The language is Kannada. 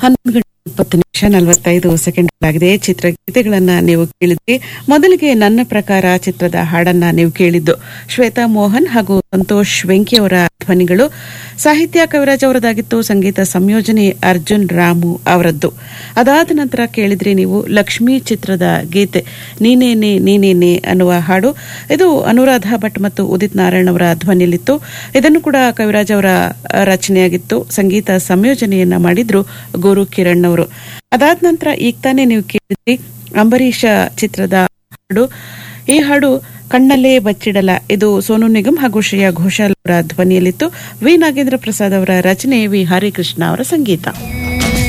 ಹನ್ನೊಂದು ಗಂಟೆ ಇಪ್ಪತ್ತು ನಿಮಿಷ ನಲವತ್ತೈದು ಸೆಕೆಂಡ್ ಆಗಿದೆ ಚಿತ್ರಗೀತೆಗಳನ್ನ ನೀವು ಕೇಳಿದ್ರಿ ಮೊದಲಿಗೆ ನನ್ನ ಪ್ರಕಾರ ಚಿತ್ರದ ಹಾಡನ್ನ ನೀವು ಕೇಳಿದ್ದು ಶ್ವೇತಾ ಮೋಹನ್ ಹಾಗೂ ಸಂತೋಷ್ ವೆಂಕಿ ಅವರ ಧ್ವನಿಗಳು ಸಾಹಿತ್ಯ ಕವಿರಾಜ್ ಅವರದಾಗಿತ್ತು ಸಂಗೀತ ಸಂಯೋಜನೆ ಅರ್ಜುನ್ ರಾಮು ಅವರದ್ದು ಅದಾದ ನಂತರ ಕೇಳಿದ್ರಿ ನೀವು ಲಕ್ಷ್ಮಿ ಚಿತ್ರದ ಗೀತೆ ನೀನೇನೆ ನೀನೇನೆ ಅನ್ನುವ ಹಾಡು ಇದು ಅನುರಾಧ ಭಟ್ ಮತ್ತು ಉದಿತ್ ನಾರಾಯಣ್ ಅವರ ಧ್ವನಿಯಲ್ಲಿತ್ತು ಇದನ್ನು ಕೂಡ ಕವಿರಾಜ್ ಅವರ ಅ, ರಚನೆಯಾಗಿತ್ತು ಸಂಗೀತ ಸಂಯೋಜನೆಯನ್ನ ಮಾಡಿದ್ರು ಗುರು ಕಿರಣ್ ಅವರು ಅದಾದ ನಂತರ ಈಗ ತಾನೇ ನೀವು ಕೇಳಿದ್ರಿ ಅಂಬರೀಷ ಚಿತ್ರದ ಹಾಡು ಈ ಹಾಡು ಕಣ್ಣಲ್ಲೇ ಬಚ್ಚಿಡಲ ಇದು ಸೋನು ನಿಗಮ್ ಹಾಗೂ ಶ್ರೇಯಾ ಘೋಷಾಲ್ ಅವರ ಧ್ವನಿಯಲ್ಲಿತ್ತು ವಿ ನಾಗೇಂದ್ರ ಪ್ರಸಾದ್ ಅವರ ರಚನೆ ವಿ ಹರಿಕೃಷ್ಣ ಅವರ ಸಂಗೀತ